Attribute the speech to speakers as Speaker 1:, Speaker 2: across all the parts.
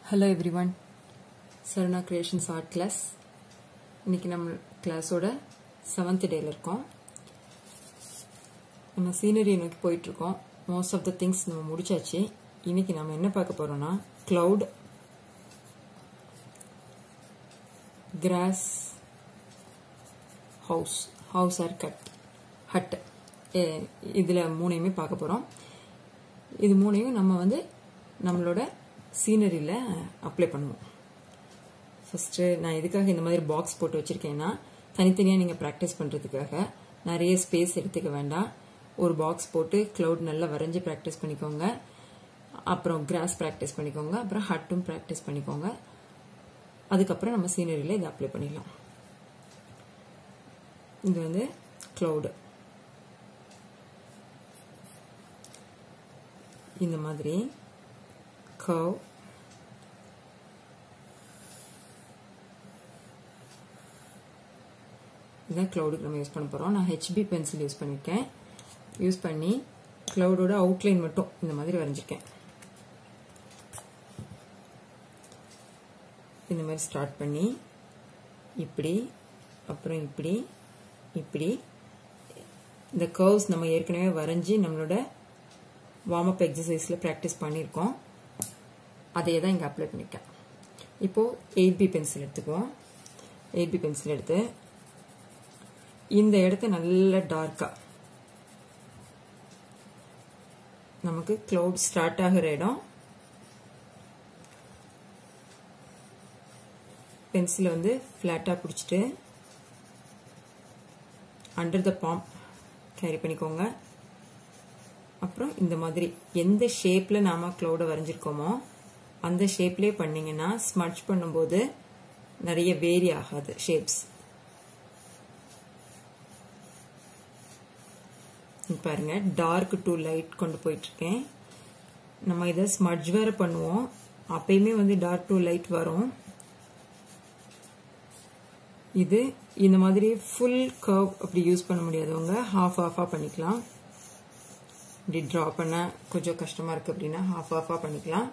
Speaker 1: hello everyone Sarana creations art class இன்னைக்கு நம்ம கிளாஸோட செவன்த் டேல இருக்கோம் நம்ம சீனரியை நோக்கி போயிட்டு இருக்கோம் மோஸ்ட் ஆஃப் த திங்ஸ் நம்ம முடிச்சாச்சு இன்னைக்கு நம்ம என்ன பார்க்க போறோம்னா cloud grass house house or கட் ஹட் இதில் மூணையுமே பார்க்க போகிறோம் இது மூணையும் நம்ம வந்து நம்மளோட சீனரியில் அப்ளை பண்ணுவோம் ஃபஸ்ட்டு நான் எதுக்காக இந்த மாதிரி பாக்ஸ் போட்டு வச்சுருக்கேன்னா தனித்தனியாக நீங்கள் ப்ராக்டிஸ் பண்ணுறதுக்காக நிறைய ஸ்பேஸ் எடுத்துக்க வேண்டாம் ஒரு பாக்ஸ் போட்டு க்ளவுட் நல்லா வரைஞ்சி ப்ராக்டிஸ் பண்ணிக்கோங்க அப்புறம் கிராஸ் ப்ராக்டிஸ் பண்ணிக்கோங்க அப்புறம் ஹட்டும் ப்ராக்டிஸ் பண்ணிக்கோங்க அதுக்கப்புறம் நம்ம சீனரியில் இதை அப்ளை பண்ணிடலாம் இது வந்து க்ளவுடு இந்த மாதிரி கர்வ் இதுதான் க்ளவுடுக்கு நம்ம யூஸ் பண்ண போகிறோம் நான் ஹெச்பி பென்சில் யூஸ் பண்ணியிருக்கேன் யூஸ் பண்ணி க்ளவுடோட அவுட்லைன் மட்டும் இந்த மாதிரி வரைஞ்சிருக்கேன் இந்த மாதிரி ஸ்டார்ட் பண்ணி இப்படி அப்புறம் இப்படி இப்படி இந்த கர்வ்ஸ் நம்ம ஏற்கனவே வரைஞ்சி நம்மளோட வார்ம் அப் எக்ஸசைஸில் ப்ராக்டிஸ் பண்ணியிருக்கோம் அதே தான் இங்கே அப்ளை பண்ணியிருக்கேன் இப்போது எயிட் பி பென்சில் எடுத்துக்குவோம் எயிட் பி பென்சில் எடுத்து இந்த இடத்த நல்ல டார்க்காக நமக்கு க்ளவுட் ஸ்டார்ட் ஆகிற இடம் பென்சிலை வந்து ஃப்ளாட்டாக பிடிச்சிட்டு அண்டர் த பாம் கேரி பண்ணிக்கோங்க அப்புறம் இந்த மாதிரி எந்த ஷேப்பில் நாம க்ளவுடை வரைஞ்சிருக்கோமோ அந்த ஷேப்லேயே பண்ணிங்கன்னா ஸ்மட்ச் பண்ணும்போது நிறைய வேரி ஆகாது ஷேப்ஸ் பாருங்க டார்க் டு லைட் கொண்டு போயிட்டு இருக்கேன் நம்ம இதை ஸ்மட்ச் வேற பண்ணுவோம் அப்பயுமே வந்து டார்க் டு லைட் வரும் இது இந்த மாதிரி ஃபுல் கர்வ் அப்படி யூஸ் பண்ண முடியாதவங்க ஹாஃப் ஹாஃபாக பண்ணிக்கலாம் இப்படி ட்ரா பண்ண கொஞ்சம் கஷ்டமாக இருக்குது அப்படின்னா ஹாஃப் ஹாஃபாக பண்ணிக்கலாம்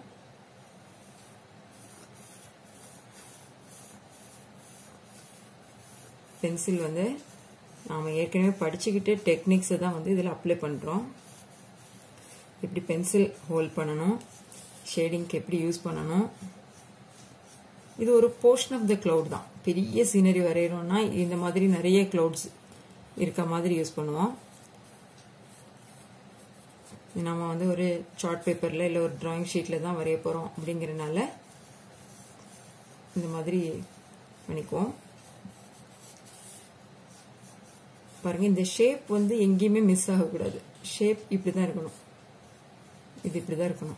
Speaker 1: பென்சில் வந்து நாம் ஏற்கனவே படிச்சுக்கிட்டு டெக்னிக்ஸை தான் வந்து இதில் அப்ளை பண்ணுறோம் எப்படி பென்சில் ஹோல்ட் பண்ணணும் ஷேடிங்க்கு எப்படி யூஸ் பண்ணணும் இது ஒரு போர்ஷன் ஆஃப் த க்ளவுட் தான் பெரிய சீனரி வரைகிறோம்னா இந்த மாதிரி நிறைய க்ளவுட்ஸ் இருக்க மாதிரி யூஸ் பண்ணுவோம் நம்ம வந்து ஒரு சார்ட் பேப்பரில் இல்லை ஒரு ட்ராயிங் ஷீட்டில் தான் வரைய போகிறோம் அப்படிங்கிறனால இந்த மாதிரி பண்ணிக்குவோம் பாருங்க இந்த ஷேப் வந்து எங்கேயுமே மிஸ் ஆகக்கூடாது ஷேப் இப்படி தான் இருக்கணும் இது இப்படி தான் இருக்கணும்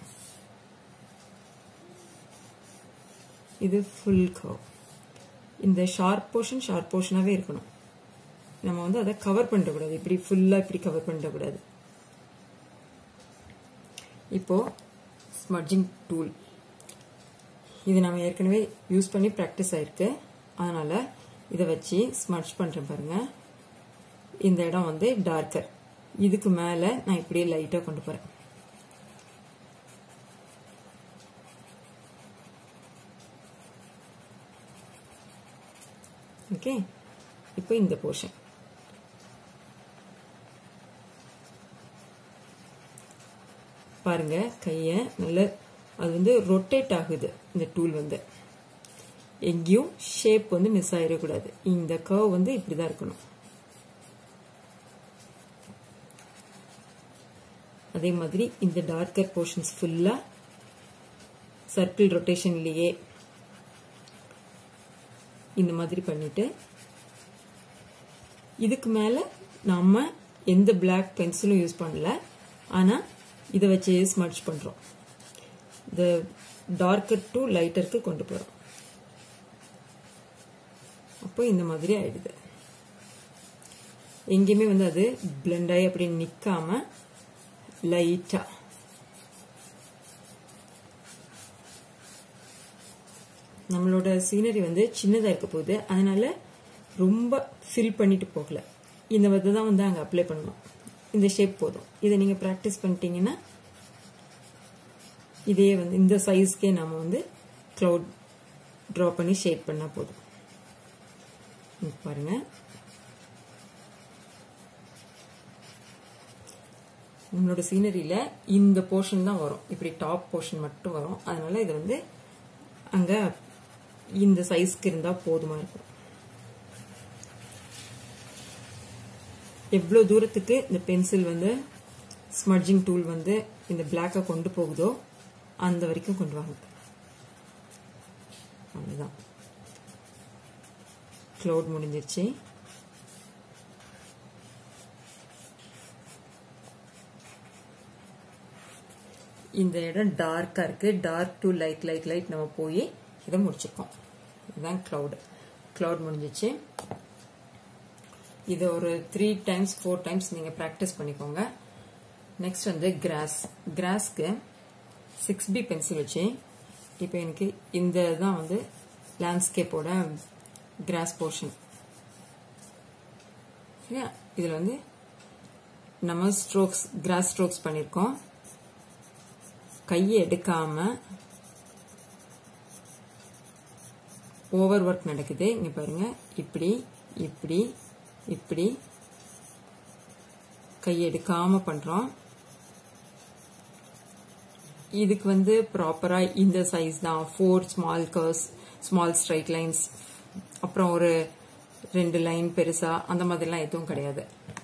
Speaker 1: இது ஃபுல் கவ் இந்த ஷார்ப் போர்ஷன் ஷார்ப் போர்ஷனாகவே இருக்கணும் நம்ம வந்து அதை கவர் பண்ணிடக்கூடாது இப்படி ஃபுல்லாக இப்படி கவர் பண்ணிடக்கூடாது இப்போ ஸ்மட்ஜிங் டூல் இது நம்ம ஏற்கனவே யூஸ் பண்ணி ப்ராக்டிஸ் ஆயிருக்கு அதனால இதை வச்சு ஸ்மட்ச் பண்ணுறேன் பாருங்க இந்த இடம் வந்து டார்க்கர் இதுக்கு மேலே நான் இப்படியே லைட்டாக கொண்டு போகிறேன் ஓகே இப்போ இந்த போர்ஷன் பாருங்க கையை நல்ல அது வந்து ரொட்டேட் ஆகுது இந்த டூல் வந்து எங்கேயும் ஷேப் வந்து மிஸ் ஆயிடக்கூடாது இந்த கர்வ் வந்து இப்படிதான் இருக்கணும் அதே மாதிரி இந்த டார்க்கர் போர்ஷன்ஸ் ஃபுல்லா சர்க்கிள் ரொட்டேஷன்லயே இந்த மாதிரி பண்ணிட்டு இதுக்கு மேல நம்ம எந்த பிளாக் பென்சிலும் யூஸ் பண்ணல ஆனா இதை வச்சு ஸ்மட்ச் பண்ணுறோம் இந்த டார்க்கர் டு லைட்டருக்கு கொண்டு போகிறோம் அப்போ இந்த மாதிரி ஆயிடுது எங்கேயுமே வந்து அது பிளெண்ட் ஆகி அப்படி நிற்காம லைட்டா நம்மளோட சீனரி வந்து சின்னதாக இருக்க போகுது அதனால ரொம்ப ஃபில் பண்ணிட்டு போகல இந்த விதை தான் வந்து அங்கே அப்ளை பண்ணணும் இந்த ஷேப் போதும் இதை நீங்கள் ப்ராக்டிஸ் பண்ணிட்டீங்கன்னா இதே வந்து இந்த சைஸ்க்கே நாம வந்து க்ளவுட் ட்ரா பண்ணி ஷேட் பண்ணால் போதும் இங்க பாருங்க உங்களோட சீனரியில இந்த போர்ஷன் தான் வரும் இப்படி டாப் போர்ஷன் மட்டும் வரும் அதனால இது வந்து அங்க இந்த சைஸ்க்கு இருந்தா போதுமா இருக்கும் எவ்வளோ தூரத்துக்கு இந்த பென்சில் வந்து ஸ்மட்ஜிங் டூல் வந்து இந்த பிளாக்கை கொண்டு போகுதோ அந்த வரைக்கும் கொண்டு வாங்க அவ்வளோதான் க்ளவுட் முடிஞ்சிருச்சு இந்த இடம் டார்க்காக இருக்கு dark to light light light நம்ம போய் இதை முடிச்சிருக்கோம் இதுதான் க்ளவுட் க்ளவுட் முடிஞ்சிச்சு இது ஒரு த்ரீ டைம்ஸ் ஃபோர் டைம்ஸ் நீங்கள் ப்ராக்டிஸ் பண்ணிக்கோங்க நெக்ஸ்ட் வந்து கிராஸ் கிராஸ்க்கு சிக்ஸ் பி பென்சில் வச்சு இப்போ எனக்கு இந்த தான் வந்து லேண்ட்ஸ்கேப்போட கிராஸ் போர்ஷன் சரியா இதில் வந்து நம்ம ஸ்ட்ரோக்ஸ் கிராஸ் ஸ்ட்ரோக்ஸ் பண்ணியிருக்கோம் கையை எடுக்காம ஓவர் ஒர்க் நடக்குது இங்க பாருங்க இப்படி இப்படி இப்படி கை எடுக்காம பண்றோம் இதுக்கு வந்து ப்ராப்பரா இந்த சைஸ் தான் four small curves small straight lines அப்புறம் ஒரு ரெண்டு லைன் பெருசா அந்த மாதிரிலாம் எதுவும் கிடையாது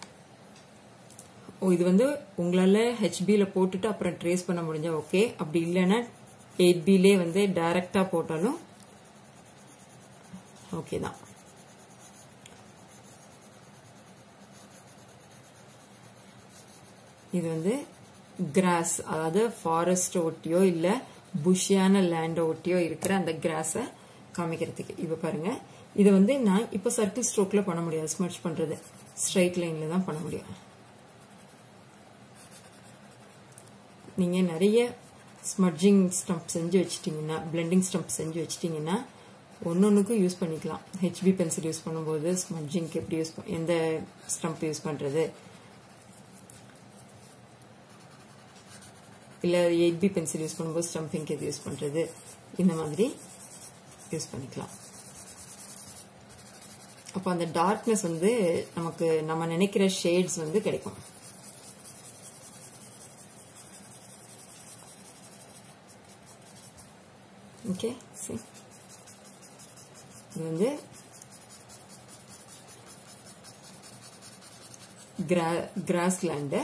Speaker 1: ஓ இது வந்து உங்களால ஹெச்பியில போட்டுட்டு அப்புறம் ட்ரேஸ் பண்ண முடிஞ்சா ஓகே அப்படி இல்லைன்னா எயிட் பிலே வந்து டைரக்டா போட்டாலும் ஓகே தான் இது வந்து கிராஸ் அதாவது ஃபாரஸ்ட் ஒட்டியோ இல்ல புஷியான லேண்ட் ஒட்டியோ இருக்கிற அந்த கிராஸை காமிக்கிறதுக்கு இப்ப பாருங்க இதை வந்து நான் இப்போ சர்க்கிள் ஸ்ட்ரோக்ல பண்ண முடியாது ஸ்மர்ச் பண்றது ஸ்ட்ரைட் லைன்ல தான் பண்ண முடியும் நீங்க நிறைய ஸ்மட்ஜிங் ஸ்டம்ப் செஞ்சு வச்சிட்டீங்கன்னா பிளெண்டிங் ஸ்டம்ப் செஞ்சு வச்சிட்டீங்கன்னா ஒன்னொன்னுக்கும் யூஸ் பண்ணிக்கலாம் ஹெச்பி பென்சில் யூஸ் பண்ணும்போது ஸ்மட்ஜிங்க்கு எப்படி யூஸ் எந்த ஸ்டம்ப் யூஸ் பண்றது இல்ல எயிட் பி பென்சில் யூஸ் பண்ணும்போது ஸ்டம்பிங்க்கு எது யூஸ் பண்றது இந்த மாதிரி யூஸ் பண்ணிக்கலாம் அப்போ அந்த டார்க்னஸ் வந்து நமக்கு நம்ம நினைக்கிற ஷேட்ஸ் வந்து கிடைக்கும் ஓகே சரி இது வந்து கிராஸ் லேண்டு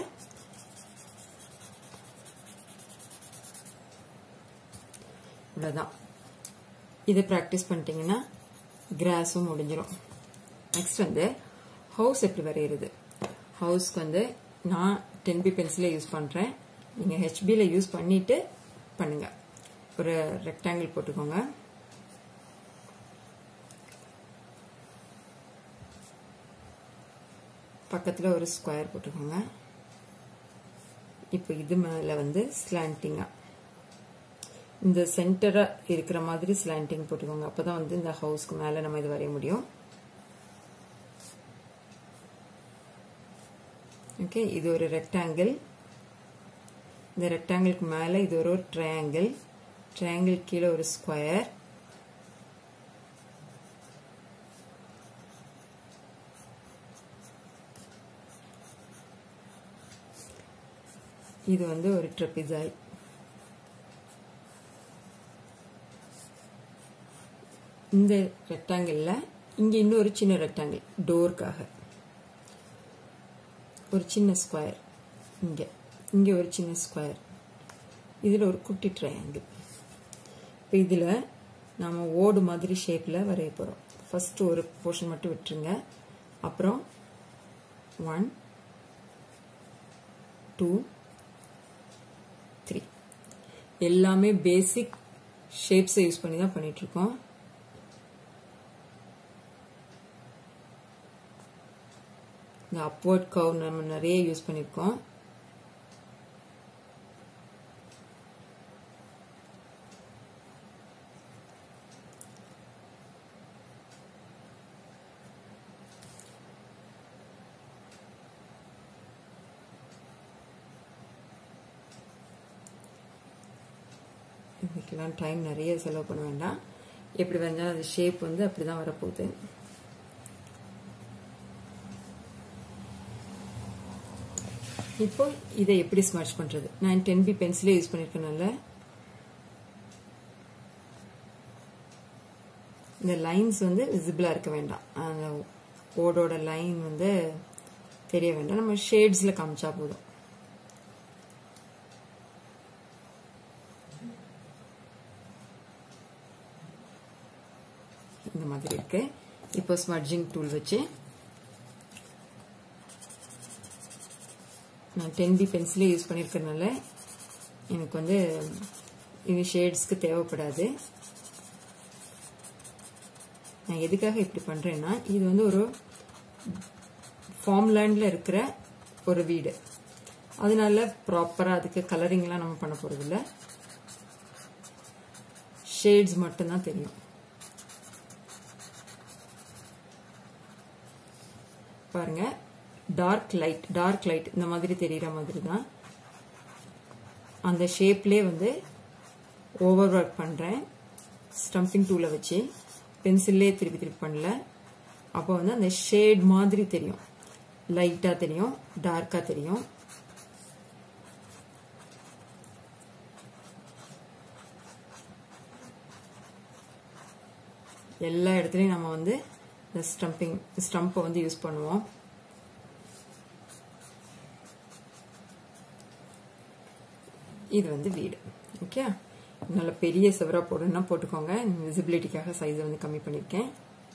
Speaker 1: இவ்வளோதான் இதை ப்ராக்டிஸ் பண்ணிட்டீங்கன்னா கிராஸும் முடிஞ்சிடும் நெக்ஸ்ட் வந்து ஹவுஸ் எப்படி வரைகிறது ஹவுஸ்க்கு வந்து நான் டென் பி பென்சிலே யூஸ் பண்ணுறேன் நீங்கள் ஹெச்பியில் யூஸ் பண்ணிட்டு பண்ணுங்க ஒரு ரெக்டாங்கிள் போட்டுக்கோங்க பக்கத்தில் ஒரு ஸ்கொயர் போட்டுக்கோங்க இப்போ இது மேலே வந்து ஸ்லாண்டிங்காக இந்த சென்டராக இருக்கிற மாதிரி ஸ்லாண்டிங் போட்டுக்கோங்க அப்போ தான் வந்து இந்த ஹவுஸ்க்கு மேலே நம்ம இது வரைய முடியும் ஓகே இது ஒரு ரெக்டாங்கிள் இந்த ரெக்டாங்கிளுக்கு மேலே இது ஒரு ட்ரையாங்கிள் ட்ரையாங்கிள் கீழே ஒரு ஸ்கொயர் இது வந்து ஒரு ட்ரெபிசாய் இந்த ரெக்டாங்கிளில் இங்கே இன்னொரு சின்ன ரெக்டாங்கிள் டோருக்காக ஒரு சின்ன ஸ்கொயர் இங்கே இங்கே ஒரு சின்ன ஸ்கொயர் இதில் ஒரு குட்டி ட்ரையாங்கிள் இப்போ இதில் நாம் ஓடு மாதிரி ஷேப்பில் வரைய போகிறோம் ஃபஸ்ட்டு ஒரு போர்ஷன் மட்டும் விட்டுருங்க அப்புறம் ஒன் டூ த்ரீ எல்லாமே பேசிக் ஷேப்ஸை யூஸ் பண்ணி தான் பண்ணிகிட்ருக்கோம் இந்த அப்வர்ட் கவ் நம்ம நிறைய யூஸ் பண்ணியிருக்கோம் இதுக்கெல்லாம் டைம் நிறைய செலவு பண்ண வேண்டாம் எப்படி வந்தாலும் அது ஷேப் வந்து அப்படி தான் வரப்போகுது இப்போ இதை எப்படி ஸ்மர்ச் பண்றது நான் டென் பி பென்சிலே யூஸ் பண்ணிருக்கனால இந்த லைன்ஸ் வந்து விசிபிளா இருக்க வேண்டாம் அந்த ஓடோட லைன் வந்து தெரிய வேண்டாம் நம்ம ஷேட்ஸ்ல காமிச்சா போதும் இந்த மாதிரி இருக்கு இப்போ ஸ்மட்ஜிங் டூல் வச்சு நான் டென் பி பென்சிலே யூஸ் பண்ணியிருக்கறனால எனக்கு வந்து இது ஷேட்ஸ்க்கு தேவைப்படாது நான் எதுக்காக இப்படி பண்ணுறேன்னா இது வந்து ஒரு ஃபார்ம்லேண்டில் இருக்கிற ஒரு வீடு அதனால ப்ராப்பராக அதுக்கு கலரிங்லாம் நம்ம பண்ண போகிறதில்ல ஷேட்ஸ் மட்டும்தான் தெரியும் பாருங்க டார்க் லைட் டார்க் லைட் இந்த மாதிரி தெரிகிற மாதிரி தான் அந்த ஷேப்லேயே வந்து ஓவர் ஒர்க் பண்ணுறேன் ஸ்டம்பிங் டூலை வச்சு பென்சில்லே திருப்பி திருப்பி பண்ணல அப்போ வந்து அந்த ஷேட் மாதிரி தெரியும் லைட்டாக தெரியும் டார்க்காக தெரியும் எல்லா இடத்துலையும் நம்ம வந்து இந்த ஸ்டம்பிங் ஸ்டம்பை வந்து யூஸ் பண்ணுவோம் இது வந்து வீடு ஓகே நல்ல பெரிய செவரா போடணும்னா போட்டுக்கோங்க விசிபிலிட்டிக்காக சைஸை வந்து கம்மி பண்ணியிருக்கேன்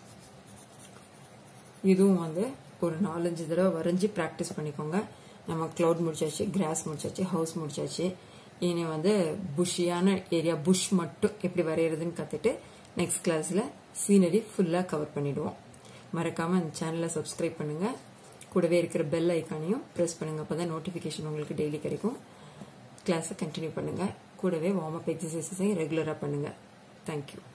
Speaker 1: இதுவும் வந்து ஒரு நாலஞ்சு தடவை வரைஞ்சி ப்ராக்டிஸ் பண்ணிக்கோங்க நம்ம க்ளவுட் முடிச்சாச்சு கிராஸ் முடிச்சாச்சு ஹவுஸ் முடிச்சாச்சு இனி வந்து புஷ்ஷியான ஏரியா புஷ் மட்டும் எப்படி வரைகிறதுன்னு கற்றுட்டு நெக்ஸ்ட் கிளாஸில் சீனரி ஃபுல்லாக கவர் பண்ணிடுவோம் மறக்காமல் அந்த சேனலை சப்ஸ்கிரைப் பண்ணுங்கள் கூடவே இருக்கிற பெல் ஐக்கானையும் ப்ரெஸ் பண்ணுங்கள் அப்போ தான் நோட்டிஃபிகேஷன் உங்களுக்கு டெய்லி கிடைக்கும் கிளாஸை கண்டினியூ பண்ணுங்கள் கூடவே வார்ம் அப் எக்ஸசைஸையும் ரெகுலராக பண்ணுங்கள் தேங்க்யூ